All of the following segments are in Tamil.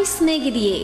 ಸ್ನೇಹಿತೆಯೇ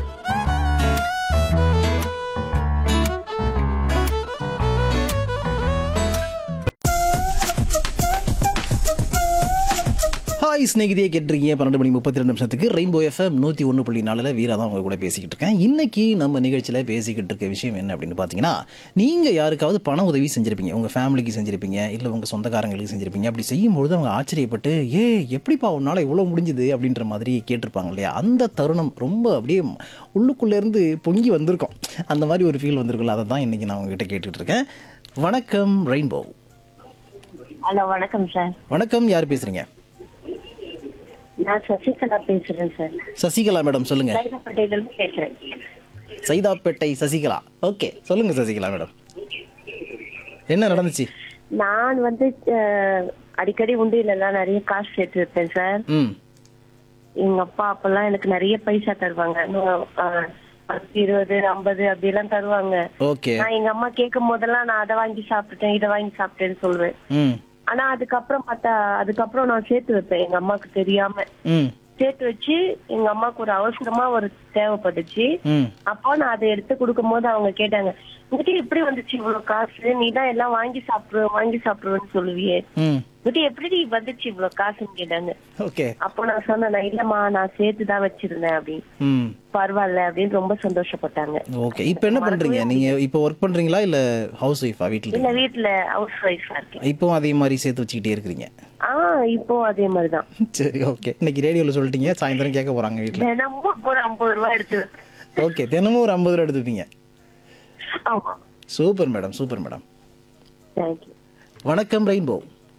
ஹாய் ஸ்நேகிதியை கேட்டிருக்கீங்க பன்னெண்டு மணி முப்பத்தி ரெண்டு நிமிஷத்துக்கு ரெயின்போ எஃப்எம் நூற்றி ஒன்று புள்ளி நாலில் வீரா தான் உங்க கூட பேசிக்கிட்டு இருக்கேன் இன்னைக்கு நம்ம நிகழ்ச்சியில் பேசிக்கிட்டு இருக்க விஷயம் என்ன அப்படின்னு பார்த்தீங்கன்னா நீங்கள் யாருக்காவது பண உதவி செஞ்சிருப்பீங்க உங்கள் ஃபேமிலிக்கு செஞ்சிருப்பீங்க இல்லை உங்கள் சொந்தக்காரங்களுக்கு செஞ்சிருப்பீங்க அப்படி செய்யும்பொழுது அவங்க ஆச்சரியப்பட்டு ஏ எப்படிப்பா உன்னால் இவ்வளோ முடிஞ்சுது அப்படின்ற மாதிரி கேட்டிருப்பாங்க இல்லையா அந்த தருணம் ரொம்ப அப்படியே உள்ளுக்குள்ளேருந்து பொங்கி வந்திருக்கும் அந்த மாதிரி ஒரு ஃபீல் வந்திருக்குல்ல அதை தான் இன்றைக்கி நான் உங்ககிட்ட கேட்டுட்டு இருக்கேன் வணக்கம் ரெயின்போ ஹலோ வணக்கம் சார் வணக்கம் யார் பேசுகிறீங்க நான் சசிகலா பேசுறேன் சார் சசிகலா மேடம் சொல்லுங்கள் சைதாப்பேட்டையில இருந்து பேசுறேன் சைதாப்பேட்டை சசிகலா ஓகே சொல்லுங்க சசிகலா மேடம் என்ன நடந்துச்சு நான் வந்து அஹ், அடிக்கடி உண்டியில எல்லாம் நிறைய காசு சேர்த்து வைப்பேன் சார் ம் எங்க அப்பா அப்பெல்லாம் எனக்கு நிறைய பைசா தருவாங்க இன்னும், அஹ், பத்து இருபது ஐம்பது அப்படி எல்லாம் தருவாங்க ஓகே நான் எங்க அம்மா கேட்கும் போதெல்லாம் நான் அதை வாங்கி சாப்பிட்டுட்டேன் இதை வாங்கி சாப்பிட்டேன்னு சொல்லுவேன் ம் ஆனா அதுக்கப்புறம் பார்த்தா அதுக்கப்புறம் நான் சேர்த்து வைப்பேன் எங்க அம்மாக்கு தெரியாம ம் சேர்த்து வச்சு எங்க அம்மாக்கு ஒரு அவசரமா ஒரு தேவைப்பட்டுச்சு ம் அப்போ நான் அதை எடுத்து கொடுக்கும் போது அவங்க கேட்டாங்க உங்ககிட்ட எப்படி வந்துச்சு இவ்வளவு காசு நீ தான் எல்லாம் வாங்கி சாப்பிடுவ வாங்கி சாப்பிடுவேன்னு சொல்லுவியே ம் உங்ககிட்ட எப்படி வந்துச்சு இவ்வளவு காசுன்னு கேட்டாங்க ஓகே அப்போ நான் சொன்னேன் "நான் இல்லம்மா நான் சேர்த்து தான் வச்சிருந்தேன் அப்படின்னு ம் பரவாயில்ல அப்படின்னு ரொம்ப சந்தோஷப்பட்டாங்க ஓகே இப்போ என்ன பண்ணுறீங்க நீங்கள் இப்போ ஒர்க் பண்ணுறீங்களா இல்லை ஹவுஸ் ஒய்ஃபா வீட்டில் இல்ல வீட்டுல ஹவுஸ் ஒய்ஃபா இருக்கேன் இப்போவும் அதே மாதிரி சேர்த்து வச்சுக்கிட்டே இருக்கிறீங்க ஆஹ் இப்போ அதே மாதிரிதான் சரி ஓகே இன்னைக்கு ரேடியோவில் சொல்லிட்டீங்க சாயந்தரம் கேட்க போகிறாங்க வீட்டில் தினமும் ஒரு ஐம்பது ரூபாய் எடுத்து ஓகே தினமும் ஒரு ஐம்பது ரூபா எடுத்துப்பீங்க ஆமா super madam super madam thank you வணக்கம் ரெயின்போ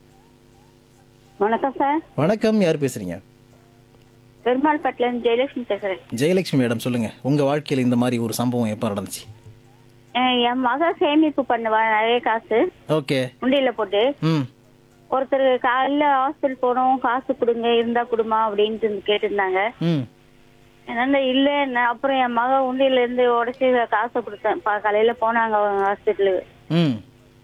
வணக்கம் சார் வணக்கம் யார் பேசுகிறீங்க பெருமாள் பட்டிலேருந்து ஜெயலட்சுமி பேசுறேன் ஜெயலட்சுமி மேடம் சொல்லுங்கள் உங்கள் வாழ்க்கையில் இந்த மாதிரி ஒரு சம்பவம் எப்போ நடந்துச்சு அஹ் என் மக சேமிப்பு பண்ணுவா நிறைய காசு ஓகே உண்டியில போட்டு ம் ஒருத்தர் காலைல ஹாஸ்பிட்டல் போனோம் காசு கொடுங்க இருந்தா கொடுமா அப்படின்ட்டு கேட்டிருந்தாங்க ம் என்னால இல்ல நான் அப்புறம் என் மக உண்டியில இருந்து உடச்சி காசை கொடுத்தேன் பா- காலையில போனாங்க அவங்க ஹாஸ்பிட்டலுக்கு ம்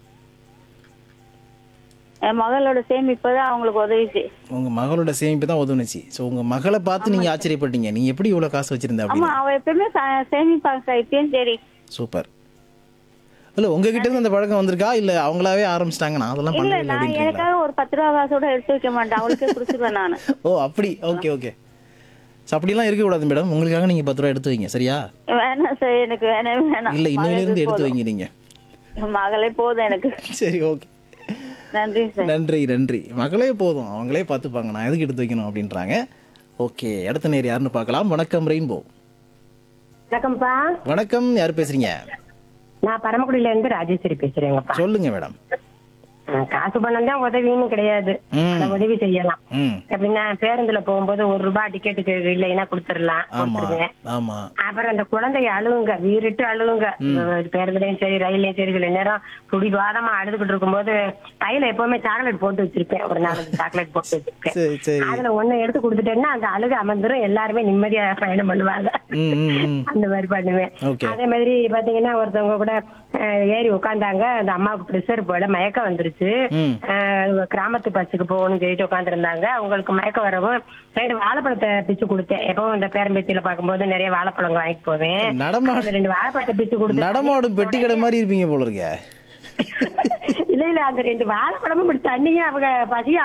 என் மகளோட சேமிப்பு தான் அவங்களுக்கு உதவிச்சு உங்க மகளோட சேமிப்பு தான் உதவுனுச்சு ஸோ உங்க மகளை பார்த்து நீங்க ஆச்சரியப்பட்டீங்க நீ எப்படி இவ்வளவு காசு வச்சிருந்த ஆமா அப்படின்னு அவ எப்பயுமே ச- சேமிப்பாங்க சார் இப்பயும் சரி சூப்பர் இல்ல உங்ககிட்ட இருந்து அந்த பழக்கம் வந்திருக்கா இல்ல அவங்களாவே ஆரம்பிச்சிட்டாங்க நான் அதெல்லாம் இல்ல பண்ணவே இல்லை நான் அப்படின்றீங்களா எனக்காக ஒரு பத்து ரூபா காசோட எடுத்து வைக்க மாட்டேன் அவளுக்கே குடுத்துருவேன் நானு ஓ அப்படி ஓகே ஓகே ஸோ அப்படிலாம் இருக்கக்கூடாது மேடம் உங்களுக்காக நீங்க பத்து ரூபா எடுத்து வைங்க சரியா வேணாம் சார் எனக்கு வேணவே வேணாம் இல்ல இன்னையில இருந்து மகளுக்கு எடுத்து போதும். வைங்க நீங்க மகளே போதும் எனக்கு சரி ஓகே நன்றி சார் நன்றி நன்றி மகளே போதும் அவங்களே பார்த்துப்பாங்க நான் எதுக்கு எடுத்து வைக்கணும் அப்படின்றாங்க ஓகே அடுத்த நேர் யாருன்னு பார்க்கலாம் வணக்கம் ரெயின்போ வணக்கம்ப்பா வணக்கம் யார் பேசுறீங்க நான் பரமக்குடியில இருந்து ராஜேஸ்வரி பேசுறேங்கப்பா சொல்லுங்க மேடம் அஹ் காசு பணம் தான் உதவின்னு கிடையாது ம். ஆனா உதவி செய்யலாம் ம் எப்படின்னா பேருந்துல போகும்போது ஒரு ரூபாய் டிக்கெட்டுக்கு இல்லைன்னா கொடுத்துடலாம் ஆமா கொடுத்துருவேன் ஆமா அப்புறம் அந்த குழந்தைய அழுவுங்க வீறிட்டு அழுவுங்க பேருந்துலயும் சரி ரயிலையும் சரி சில நேரம் துடிவாதமா அழுதுகிட்டு இருக்கும்போது கையில எப்பவுமே சாக்லேட் போட்டு வச்சிருப்பேன் ஒரு நாலஞ்சு சாக்லேட் போட்டு வச்சிருப்பேன் சரி சரி அதுல ஒண்ணு எடுத்து கொடுத்துட்டேன்னா அந்த அழுக அமர்ந்துரும் எல்லாருமே நிம்மதியா பயணம் பண்ணுவாங்க ம் ம் ம் அந்த மாதிரி பண்ணுவேன் Okay. அதே மாதிரி பாத்தீங்கன்னா ஒருத்தவங்க கூட அஹ், ஏறி உட்காந்தாங்க அந்த அம்மாவுக்கு ப்ரெஷர் போல மயக்கம் வந்துருச்சு ம். அஹ், கிராமத்து பஸ்ஸுக்கு போகணும்னு சொல்லிட்டு உட்காந்துருந்தாங்க அவங்களுக்கு மயக்கம் வரவும் ரெண்டு வாழைப்பழத்தை பிச்சு கொடுத்தேன் எப்பவும் இந்த பேரம்பேத்தியில பார்க்கும்போது நிறைய வாழைப்பழம் வாங்கிட்டு போவேன் நடமா அதுல ரெண்டு வாழைப்பழத்தை பிச்சு கொடுத்து நடமாடும் பெட்டி கடை மாதிரி இருப்பீங்க போல இருக்க இல்ல இல்ல அந்த ரெண்டு வாழைப்பழமும் இப்படி தண்ணியும் அவங்க பசிய